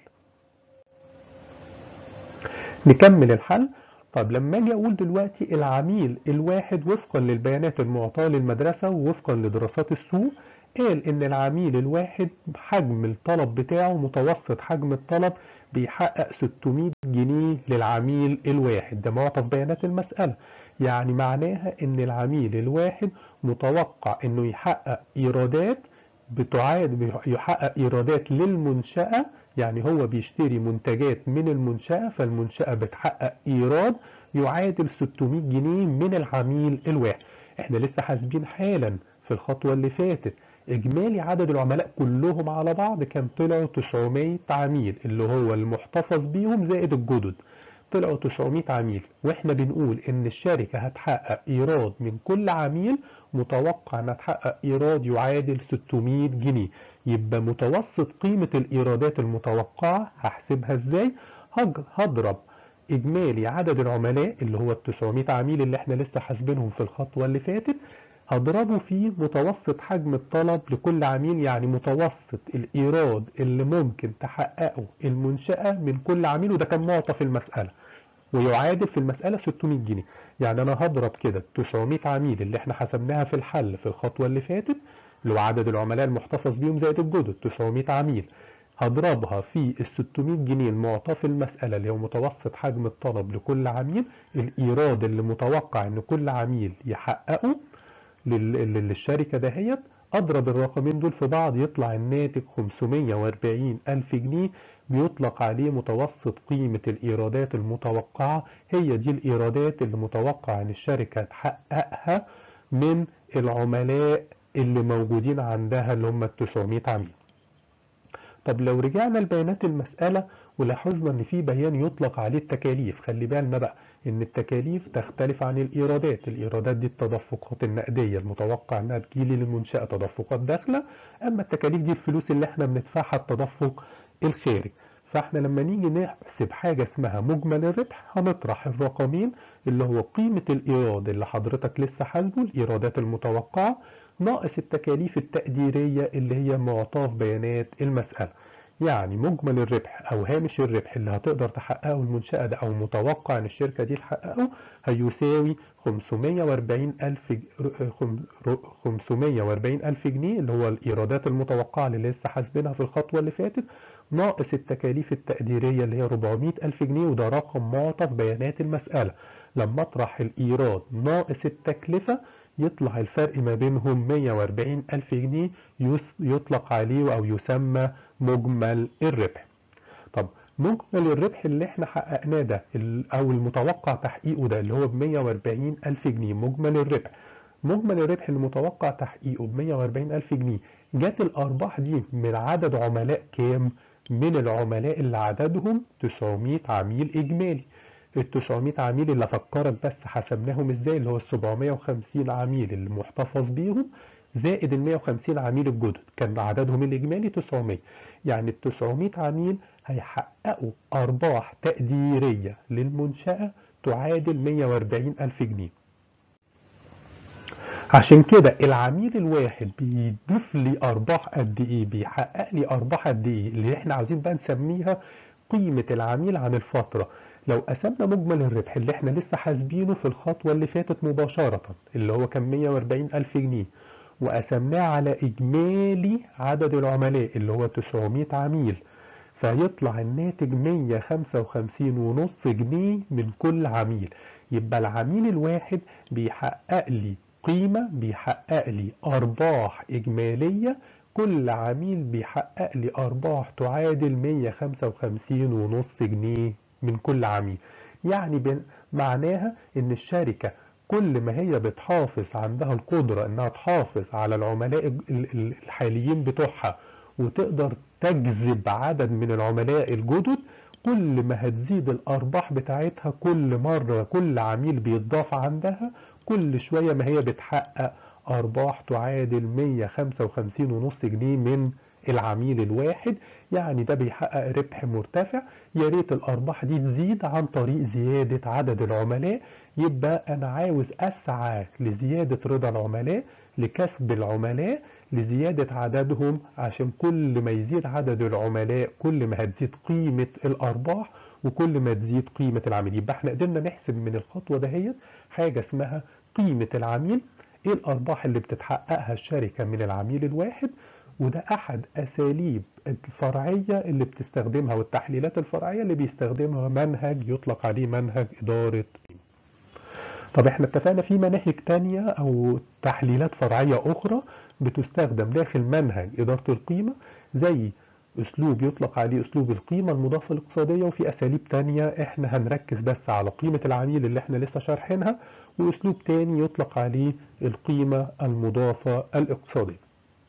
نكمل الحل طب لما اجي اقول دلوقتي العميل الواحد وفقا للبيانات المعطاة للمدرسة ووفقا لدراسات السوق قال ان العميل الواحد حجم الطلب بتاعه متوسط حجم الطلب بيحقق 600 جنيه للعميل الواحد ده معطى في بيانات المسألة يعني معناها ان العميل الواحد متوقع انه يحقق ايرادات بتعاد يحقق ايرادات للمنشأة يعني هو بيشتري منتجات من المنشأة فالمنشأة بتحقق ايراد يعادل 600 جنيه من العميل الواحد احنا لسه حاسبين حالا في الخطوة اللي فاتت اجمالي عدد العملاء كلهم على بعض كان طلعوا 900 عميل اللي هو المحتفظ بيهم زائد الجدد طلعوا 900 عميل واحنا بنقول ان الشركة هتحقق ايراد من كل عميل متوقع انها تحقق ايراد يعادل 600 جنيه يبقى متوسط قيمة الايرادات المتوقعة هحسبها ازاي هضرب اجمالي عدد العملاء اللي هو ال 900 عميل اللي احنا لسه حاسبينهم في الخطوة اللي فاتت هضربه في متوسط حجم الطلب لكل عميل يعني متوسط الإيراد اللي ممكن تحققه المنشأة من كل عميل وده كان معطى في المسألة ويعادل في المسألة 600 جنيه يعني أنا هضرب كده 900 عميل اللي احنا حسبناها في الحل في الخطوة اللي فاتت اللي هو عدد العملاء المحتفظ بيهم زائد الجدد 900 عميل هضربها في ال 600 جنيه المعطى في المسألة اللي هو متوسط حجم الطلب لكل عميل الإيراد اللي متوقع إن كل عميل يحققه للشركة دهيت أضرب الرقمين دول في بعض يطلع الناتج 540 ألف جنيه بيطلق عليه متوسط قيمة الإيرادات المتوقعة هي دي الإيرادات اللي متوقع إن الشركة تحققها من العملاء اللي موجودين عندها اللي هم ال 900 عميل طب لو رجعنا لبيانات المسألة ولاحظنا ان في بيان يطلق عليه التكاليف خلي بالنا بقى ان التكاليف تختلف عن الايرادات الايرادات دي التدفقات النقدية المتوقع انها تجيلي للمنشأة تدفقات داخلة اما التكاليف دي الفلوس اللي احنا بندفعها التدفق الخارج فاحنا لما نيجي نحسب حاجة اسمها مجمل الربح هنطرح الرقمين اللي هو قيمة الايراد اللي حضرتك لسه حاسبه الايرادات المتوقعة ناقص التكاليف التقديرية اللي هي معطاة في بيانات المسألة يعني مجمل الربح أو هامش الربح اللي هتقدر تحققه المنشأة ده أو متوقع إن الشركة دي تحققه هيساوي 540 ألف 540 ألف جنيه اللي هو الإيرادات المتوقعة اللي لسه حاسبينها في الخطوة اللي فاتت ناقص التكاليف التقديرية اللي هي 400 ألف جنيه وده رقم معطى في بيانات المسألة لما أطرح الإيراد ناقص التكلفة يطلع الفرق ما بينهم 140 ألف جنيه يطلق عليه أو يسمى مجمل الربح طب مجمل الربح اللي احنا حققناه ده أو المتوقع تحقيقه ده اللي هو ب 140 ألف جنيه مجمل الربح مجمل الربح المتوقع تحقيقه ب 140 ألف جنيه جات الأرباح دي من عدد عملاء كام؟ من العملاء اللي عددهم 900 عميل إجمالي ال 900 عميل اللي افكرك بس حسبناهم ازاي اللي هو ال 750 عميل اللي محتفظ بيهم زائد ال 150 عميل الجدد كان عددهم الاجمالي 900 يعني ال 900 عميل هيحققوا أرباح تقديرية للمنشأة تعادل 140 ألف جنيه عشان كده العميل الواحد بيضيف لي أرباح قد إيه بيحقق لي أرباح قد إيه اللي إحنا عاوزين بقى نسميها قيمة العميل عن الفترة لو قسمنا مجمل الربح اللي احنا لسه حاسبينه في الخطوة اللي فاتت مباشرة اللي هو كان 140 ألف جنيه وقسمناه على إجمالي عدد العملاء اللي هو 900 عميل فيطلع الناتج 155 ونص جنيه من كل عميل يبقى العميل الواحد بيحقق لي قيمة بيحقق لي أرباح إجمالية كل عميل بيحقق لي أرباح تعادل 155 ونص جنيه من كل عميل يعني معناها إن الشركة كل ما هي بتحافظ عندها القدرة إنها تحافظ على العملاء الحاليين بتوعها وتقدر تجذب عدد من العملاء الجدد كل ما هتزيد الأرباح بتاعتها كل مرة كل عميل بيتضاف عندها كل شوية ما هي بتحقق أرباح تعادل 155 ونص جنيه من العميل الواحد يعني ده بيحقق ربح مرتفع يا ريت الأرباح دي تزيد عن طريق زيادة عدد العملاء يبقى أنا عاوز أسعى لزيادة رضا العملاء لكسب العملاء لزيادة عددهم عشان كل ما يزيد عدد العملاء كل ما هتزيد قيمة الأرباح وكل ما تزيد قيمة العميل يبقى احنا قدرنا نحسب من الخطوة دهيت حاجة اسمها قيمة العميل ايه الأرباح اللي بتتحققها الشركة من العميل الواحد وده أحد أساليب الفرعية اللي بتستخدمها والتحليلات الفرعية اللي بيستخدمها منهج يطلق عليه منهج إدارة طب احنا اتفقنا في مناهج تانية أو تحليلات فرعية أخرى بتستخدم داخل منهج إدارة القيمة زي أسلوب يطلق عليه أسلوب القيمة المضافة الاقتصادية وفي أساليب تانية احنا هنركز بس على قيمة العميل اللي احنا لسه شارحينها وأسلوب تاني يطلق عليه القيمة المضافة الاقتصادية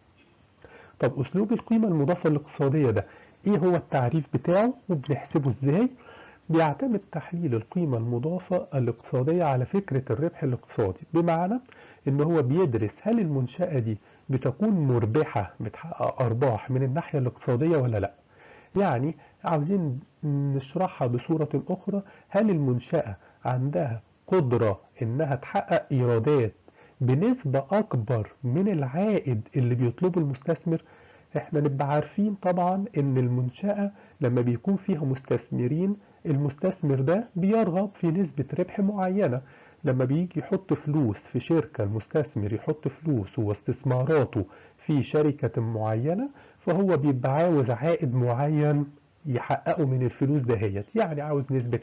طب أسلوب القيمة المضافة الاقتصادية ده إيه هو التعريف بتاعه وبنحسبه إزاي؟ بيعتمد تحليل القيمة المضافة الاقتصادية على فكرة الربح الاقتصادي بمعنى إن هو بيدرس هل المنشأة دي بتكون مربحة بتحقق أرباح من الناحية الاقتصادية ولا لأ يعني عاوزين نشرحها بصورة أخرى هل المنشأة عندها قدرة إنها تحقق إيرادات بنسبة أكبر من العائد اللي بيطلبه المستثمر احنا نبقى عارفين طبعا ان المنشأة لما بيكون فيها مستثمرين المستثمر ده بيرغب في نسبة ربح معينة لما بيجي يحط فلوس في شركة المستثمر يحط فلوس واستثماراته في شركة معينة فهو بيبقى عاوز عائد معين يحققه من الفلوس دهيت يعني عاوز نسبة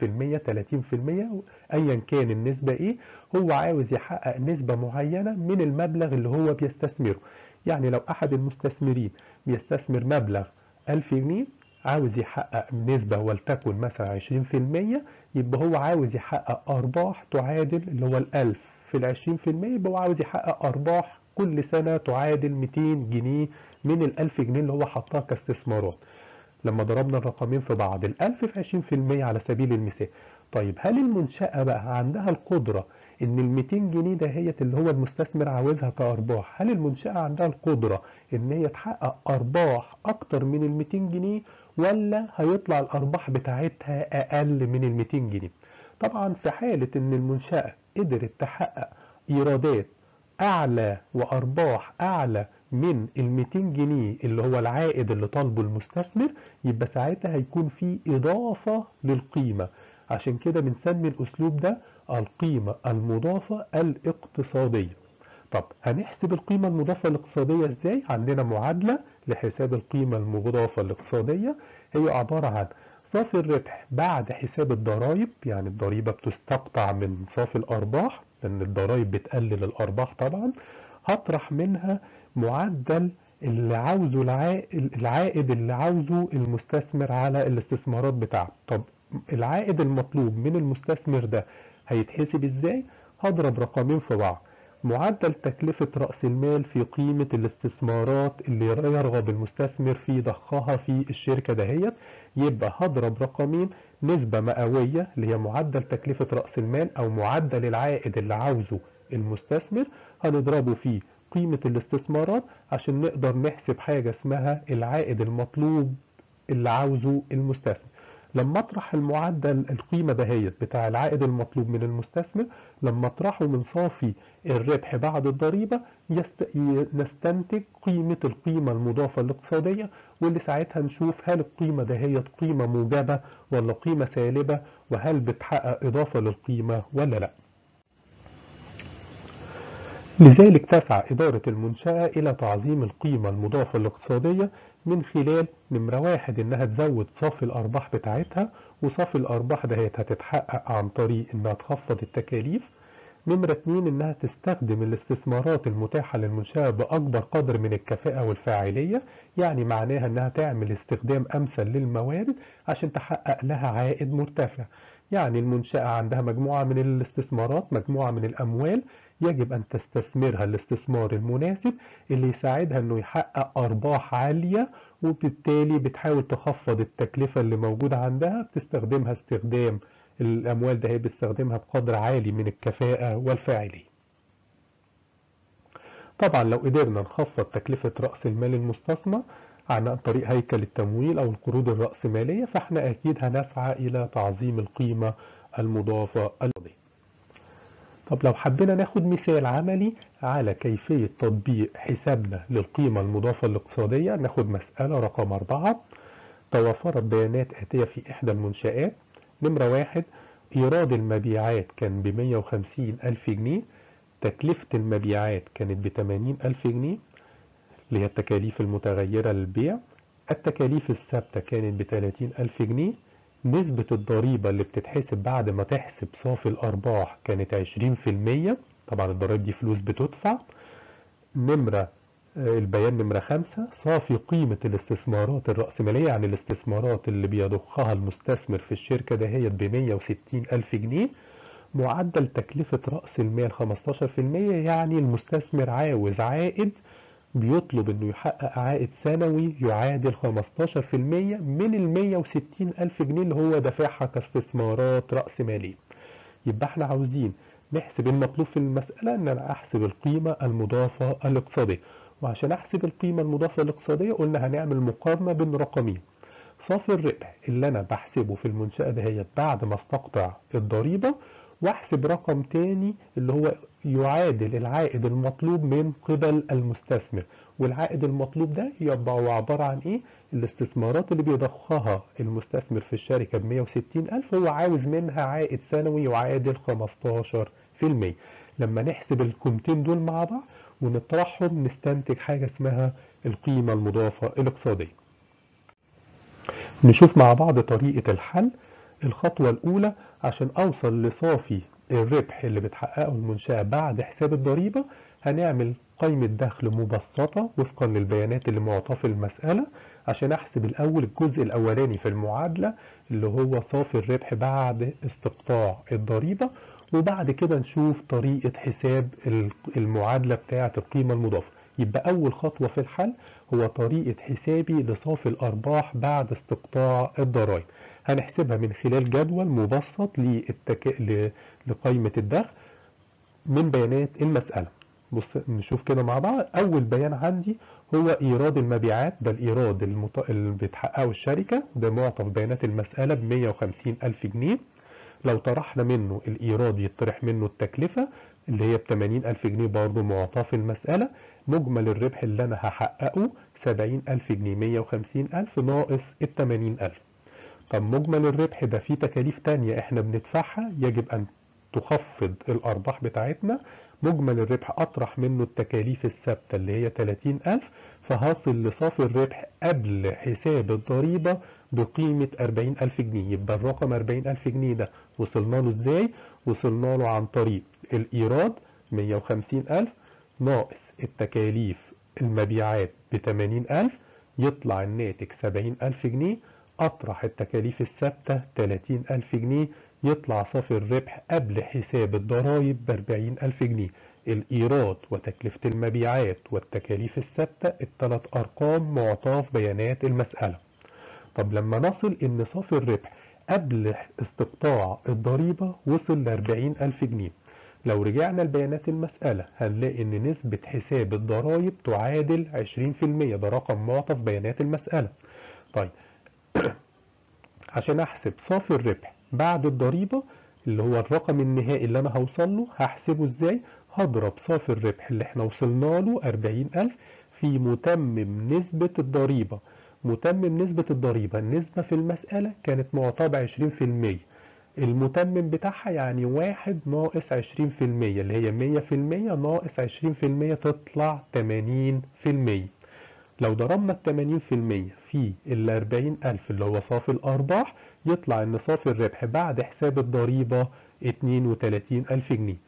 20% 30% أيا كان النسبة إيه هو عاوز يحقق نسبة معينة من المبلغ اللي هو بيستثمره يعني لو أحد المستثمرين بيستثمر مبلغ 1000 جنيه عاوز يحقق نسبة ولتكن مثلا 20% يبقى هو عاوز يحقق أرباح تعادل اللي هو الألف في العشرين في المية يبقى هو عاوز يحقق أرباح كل سنة تعادل 200 جنيه من الألف جنيه اللي هو حطها كاستثمارات لما ضربنا الرقمين في بعض الألف في عشرين في المية على سبيل المثال طيب هل المنشأة بقى عندها القدرة ان ال 200 جنيه دهيت اللي هو المستثمر عاوزها كأرباح هل المنشأة عندها القدرة ان هي تحقق أرباح أكتر من ال 200 جنيه ولا هيطلع الأرباح بتاعتها أقل من ال 200 جنيه طبعا في حالة ان المنشأة قدرت تحقق إيرادات أعلى وأرباح أعلى من ال 200 جنيه اللي هو العائد اللي طالبه المستثمر يبقى ساعتها هيكون في إضافة للقيمة عشان كده بنسمي الأسلوب ده القيمة المضافة الاقتصادية طب هنحسب القيمة المضافة الاقتصادية ازاي؟ عندنا معادلة لحساب القيمة المضافة الاقتصادية هي عبارة عن صافي الربح بعد حساب الضرائب يعني الضريبة بتستقطع من صافي الأرباح لأن الضرائب بتقلل الأرباح طبعا هطرح منها معدل اللي عاوزه العائد اللي عاوزه المستثمر على الاستثمارات بتاعته طب العائد المطلوب من المستثمر ده هيتحسب ازاي هضرب رقمين في بعض معدل تكلفة رأس المال في قيمة الاستثمارات اللي يرغب المستثمر في ضخها في الشركة دهيت يبقى هضرب رقمين نسبة مئوية اللي هي معدل تكلفة رأس المال أو معدل العائد اللي عاوزه المستثمر هنضربه في قيمة الاستثمارات عشان نقدر نحسب حاجة اسمها العائد المطلوب اللي عاوزه المستثمر لما اطرح المعدل القيمة دهيت بتاع العائد المطلوب من المستثمر لما اطرحه من صافي الربح بعد الضريبة يست... نستنتج قيمة القيمة المضافة الاقتصادية واللي ساعتها نشوف هل القيمة دهيت قيمة موجبة ولا قيمة سالبة وهل بتحقق إضافة للقيمة ولا لا لذلك تسعى إدارة المنشأة إلى تعظيم القيمة المضافة الاقتصادية من خلال نمرة واحد إنها تزود صافي الأرباح بتاعتها وصافي الأرباح دهيت هتتحقق عن طريق إنها تخفض التكاليف نمرة اتنين إنها تستخدم الاستثمارات المتاحة للمنشأة بأكبر قدر من الكفاءة والفاعلية يعني معناها إنها تعمل استخدام أمثل للموارد عشان تحقق لها عائد مرتفع يعني المنشأة عندها مجموعة من الاستثمارات مجموعة من الأموال يجب أن تستثمرها الاستثمار المناسب اللي يساعدها أنه يحقق أرباح عالية وبالتالي بتحاول تخفض التكلفة اللي موجودة عندها بتستخدمها استخدام الأموال ده هي بتستخدمها بقدر عالي من الكفاءة والفاعلية طبعا لو قدرنا نخفض تكلفة رأس المال المستثمر عن طريق هيكل التمويل أو القروض الرأسمالية فاحنا أكيد هنسعى إلى تعظيم القيمة المضافة الأرضية طب لو حبينا ناخد مثال عملي على كيفية تطبيق حسابنا للقيمة المضافة الاقتصادية ناخد مسألة رقم أربعة توفرت بيانات آتية في إحدى المنشآت نمرة واحد إيراد المبيعات كان ب 150 ألف جنيه تكلفة المبيعات كانت ب 80 ألف جنيه اللي هي التكاليف المتغيرة للبيع التكاليف الثابتة كانت ب 30 ألف جنيه نسبة الضريبة اللي بتتحسب بعد ما تحسب صافي الأرباح كانت 20% طبعا الضرائب دي فلوس بتدفع نمرة البيان نمرة خمسة صافي قيمة الاستثمارات الرأسمالية يعني الاستثمارات اللي بيضخها المستثمر في الشركة دهيت ب 160 ألف جنيه معدل تكلفة رأس المال 15% يعني المستثمر عاوز عائد بيطلب انه يحقق عائد سنوي يعادل 15% من ال 160 ألف جنيه اللي هو دافعها كاستثمارات رأس مالية يبقى احنا عاوزين نحسب المطلوب في المسألة ان انا احسب القيمة المضافة الاقتصادية وعشان احسب القيمة المضافة الاقتصادية قلنا هنعمل مقارنة بين رقمين صافي الربح اللي انا بحسبه في المنشأة دهيت بعد ما استقطع الضريبة واحسب رقم تاني اللي هو يعادل العائد المطلوب من قبل المستثمر والعائد المطلوب ده يبقى هو عبارة عن ايه الاستثمارات اللي بيضخها المستثمر في الشركة ب 160 ألف هو عاوز منها عائد سنوي يعادل 15% لما نحسب القيمتين دول مع بعض ونطرحهم نستنتج حاجة اسمها القيمة المضافة الاقتصادية نشوف مع بعض طريقة الحل الخطوة الأولى عشان أوصل لصافي الربح اللي بتحققه المنشأة بعد حساب الضريبة هنعمل قائمة دخل مبسطة وفقا للبيانات اللي معطاة في المسألة عشان أحسب الأول الجزء الأولاني في المعادلة اللي هو صافي الربح بعد استقطاع الضريبة وبعد كده نشوف طريقة حساب المعادلة بتاعة القيمة المضافة يبقى أول خطوة في الحل هو طريقة حسابي لصافي الأرباح بعد استقطاع الضرائب هنحسبها من خلال جدول مبسط للتك... ل... لقائمة الدخل من بيانات المسألة بص نشوف كده مع بعض أول بيان عندي هو إيراد المبيعات ده الإيراد المت... اللي بتحققه الشركة ده معطى في بيانات المسألة ب 150 ألف جنيه لو طرحنا منه الإيراد يطرح منه التكلفة اللي هي ب 80 ألف جنيه برضه معطاه في المسألة مجمل الربح اللي أنا هحققه 70 ألف جنيه 150 ألف ناقص ال 80 ألف طب مجمل الربح ده فيه تكاليف تانية احنا بندفعها يجب أن تخفض الأرباح بتاعتنا مجمل الربح أطرح منه التكاليف الثابتة اللي هي 30 ألف فهصل لصافي الربح قبل حساب الضريبة بقيمة 40 ألف جنيه يبقى الرقم 40 ألف جنيه ده وصلنا له ازاي؟ وصلنا له عن طريق الإيراد 150 ألف ناقص التكاليف المبيعات ب 80 ألف يطلع الناتج 70 ألف جنيه أطرح التكاليف الثابتة 30 ألف جنيه يطلع صافي الربح قبل حساب الضرائب ب 40 ألف جنيه الإيراد وتكلفة المبيعات والتكاليف الثابتة الثلاث أرقام معطاة في بيانات المسألة طب لما نصل إن صافي الربح قبل استقطاع الضريبة وصل ل 40 ألف جنيه لو رجعنا لبيانات المسألة هنلاقي إن نسبة حساب الضرائب تعادل 20% ده رقم معطى في بيانات المسألة طيب عشان احسب صافي الربح بعد الضريبة اللي هو الرقم النهائي اللي انا هوصل له هحسبه ازاي هضرب صافي الربح اللي احنا وصلنا له 40000 في متمم نسبة الضريبة متمم نسبة الضريبة النسبة في المسألة كانت معطاة بعشرين في المية المتمم بتاعها يعني واحد ناقص عشرين في المية اللي هي مية في المية ناقص عشرين في المية تطلع تمانين في المية لو ضربنا التمانين في المية في الأربعين ألف اللي هو صافي الأرباح يطلع إن صافي الربح بعد حساب الضريبة اتنين وتلاتين ألف جنيه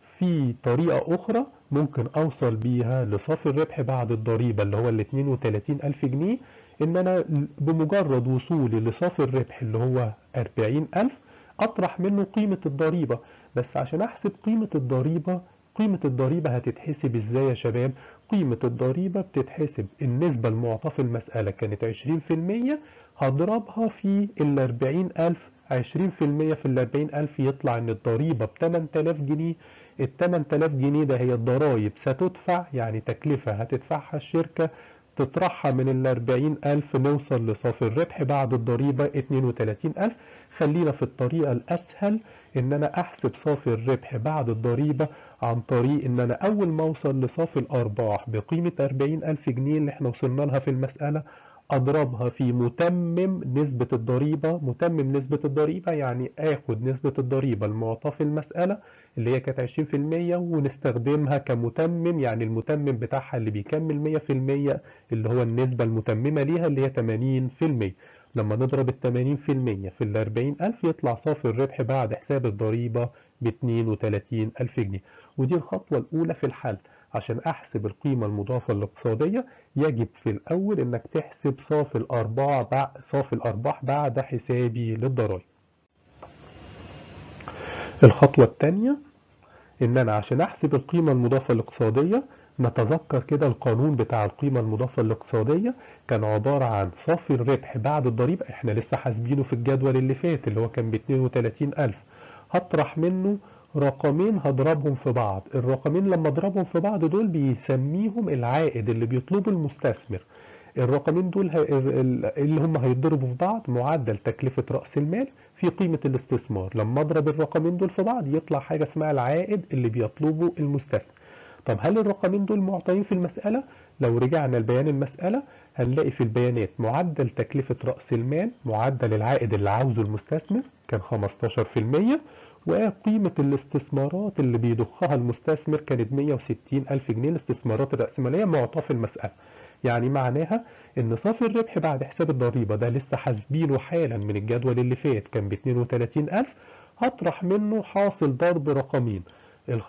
في طريقة أخرى ممكن أوصل بيها لصافي الربح بعد الضريبة اللي هو ال 32 ألف جنيه إن أنا بمجرد وصولي لصافي الربح اللي هو 40 ألف أطرح منه قيمة الضريبة بس عشان أحسب قيمة الضريبة قيمة الضريبة هتتحسب ازاي يا شباب؟ قيمة الضريبة بتتحسب النسبة المعطاة في المسألة كانت 20% هضربها في ال 40 ألف 20% في ال 40 ألف يطلع إن الضريبة ب 8000 جنيه ال 8000 جنيه ده هي الضرايب ستدفع يعني تكلفة هتدفعها الشركة تطرحها من ال 40 ألف نوصل لصافي الربح بعد الضريبة 32 ألف خلينا في الطريقة الأسهل إن أنا أحسب صافي الربح بعد الضريبة عن طريق إن أنا أول ما أوصل لصافي الأرباح بقيمة 40 ألف جنيه اللي إحنا وصلنا لها في المسألة أضربها في متمم نسبة الضريبة متمم نسبة الضريبة يعني آخد نسبة الضريبة المعطاة في المسألة اللي هي كانت 20% ونستخدمها كمتمم يعني المتمم بتاعها اللي بيكمل 100% اللي هو النسبة المتممة ليها اللي هي 80% لما نضرب ال 80% في ال 40000 يطلع صافي الربح بعد حساب الضريبة ب 32000 جنيه ودي الخطوة الأولى في الحل عشان أحسب القيمة المضافة الاقتصادية يجب في الأول إنك تحسب صافي الأرباح بعد صافي الأرباح بعد حسابي للضرائب. الخطوة الثانية إن أنا عشان أحسب القيمة المضافة الاقتصادية نتذكر كده القانون بتاع القيمة المضافة الاقتصادية كان عبارة عن صافي الربح بعد الضريبة احنا لسه حاسبينه في الجدول اللي فات اللي هو كان ب 32000 هطرح منه رقمين هضربهم في بعض الرقمين لما اضربهم في بعض دول بيسميهم العائد اللي بيطلبه المستثمر الرقمين دول اللي هم هيتضربوا في بعض معدل تكلفة رأس المال في قيمة الاستثمار لما اضرب الرقمين دول في بعض يطلع حاجة اسمها العائد اللي بيطلبه المستثمر طب هل الرقمين دول معطيين في المسألة؟ لو رجعنا لبيان المسألة هنلاقي في البيانات معدل تكلفة رأس المال معدل العائد اللي عاوزه المستثمر كان 15% وقيمة الاستثمارات اللي بيضخها المستثمر كانت 160 ألف جنيه الاستثمارات الرأسمالية معطاة في المسألة يعني معناها ان صافي الربح بعد حساب الضريبة ده لسه حاسبينه حالا من الجدول اللي فات كان ب 32 ألف هطرح منه حاصل ضرب رقمين ال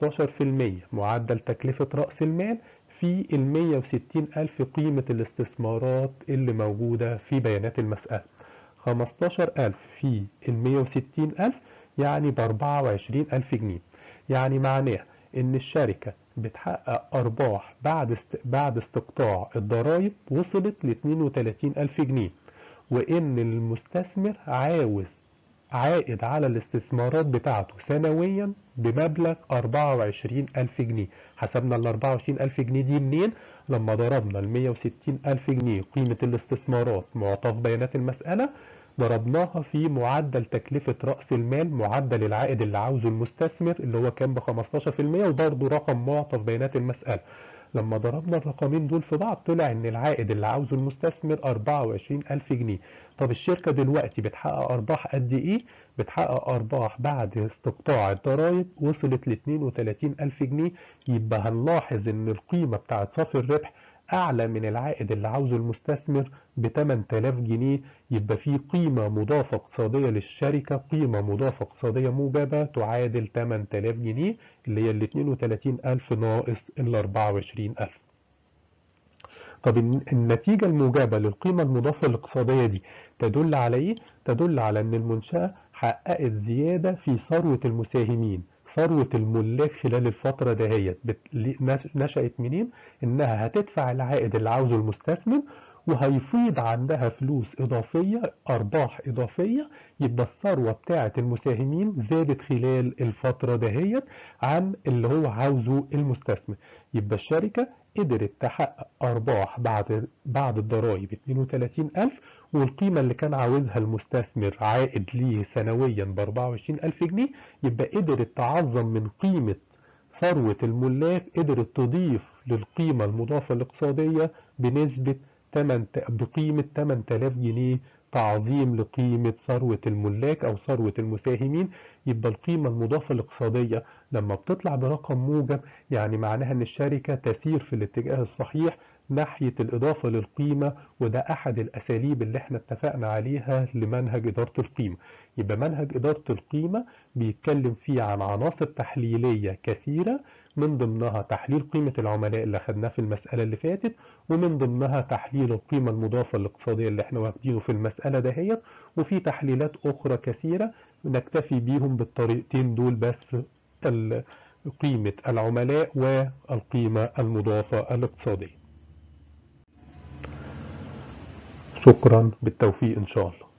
15% معدل تكلفة رأس المال في ال 160 ألف قيمة الاستثمارات اللي موجودة في بيانات المسألة 15000 في ال 160 ألف يعني ب 24 ألف جنيه يعني معناها إن الشركة بتحقق أرباح بعد است... بعد استقطاع الضرائب وصلت ل 32 ألف جنيه وإن المستثمر عاوز عائد على الاستثمارات بتاعته سنويا بمبلغ 24 ألف جنيه حسبنا ال 24 ألف جنيه دي منين؟ لما ضربنا ال 160 ألف جنيه قيمة الاستثمارات معطى في بيانات المسألة ضربناها في معدل تكلفة رأس المال معدل العائد اللي عاوزه المستثمر اللي هو كان ب 15% وبرضه رقم معطى في بيانات المسألة لما ضربنا الرقمين دول في بعض طلع ان العائد اللي عاوزه المستثمر 24 ألف جنيه طب الشركة دلوقتي بتحقق أرباح قد إيه؟ بتحقق أرباح بعد استقطاع الضرائب وصلت ل 32 ألف جنيه يبقى هنلاحظ ان القيمة بتاعت صافي الربح أعلى من العائد اللي عاوزه المستثمر ب 8000 جنيه يبقى في قيمة مضافة اقتصادية للشركة قيمة مضافة اقتصادية موجبة تعادل 8000 جنيه اللي هي ال 32000 ناقص ال 24000 طب النتيجة الموجبة للقيمة المضافة الاقتصادية دي تدل على إيه؟ تدل على إن المنشأة حققت زيادة في ثروة المساهمين ثروة الملاك خلال الفترة دهيت نشأت منين؟ إنها هتدفع العائد اللي عاوزه المستثمر وهيفيض عندها فلوس إضافية أرباح إضافية يبقى الثروة بتاعة المساهمين زادت خلال الفترة دهيت عن اللي هو عاوزه المستثمر يبقى الشركة قدرت تحقق أرباح بعد بعد الضرائب 32000 والقيمة اللي كان عاوزها المستثمر عائد ليه سنويا ب 24000 جنيه يبقى قدرت تعظم من قيمة ثروة الملاك قدرت تضيف للقيمة المضافة الاقتصادية بنسبة 8 بقيمة 8000 جنيه تعظيم لقيمة ثروة الملاك أو ثروة المساهمين يبقى القيمة المضافة الاقتصادية لما بتطلع برقم موجب يعني معناها أن الشركة تسير في الاتجاه الصحيح ناحية الإضافة للقيمة وده أحد الأساليب اللي احنا اتفقنا عليها لمنهج إدارة القيمة يبقى منهج إدارة القيمة بيتكلم فيه عن عناصر تحليلية كثيرة من ضمنها تحليل قيمة العملاء اللي خدناه في المسألة اللي فاتت ومن ضمنها تحليل القيمة المضافة الاقتصادية اللي احنا واخدينه في المسألة دهيت وفي تحليلات أخرى كثيرة نكتفي بيهم بالطريقتين دول بس قيمة العملاء والقيمة المضافة الاقتصادية شكرا بالتوفيق إن شاء الله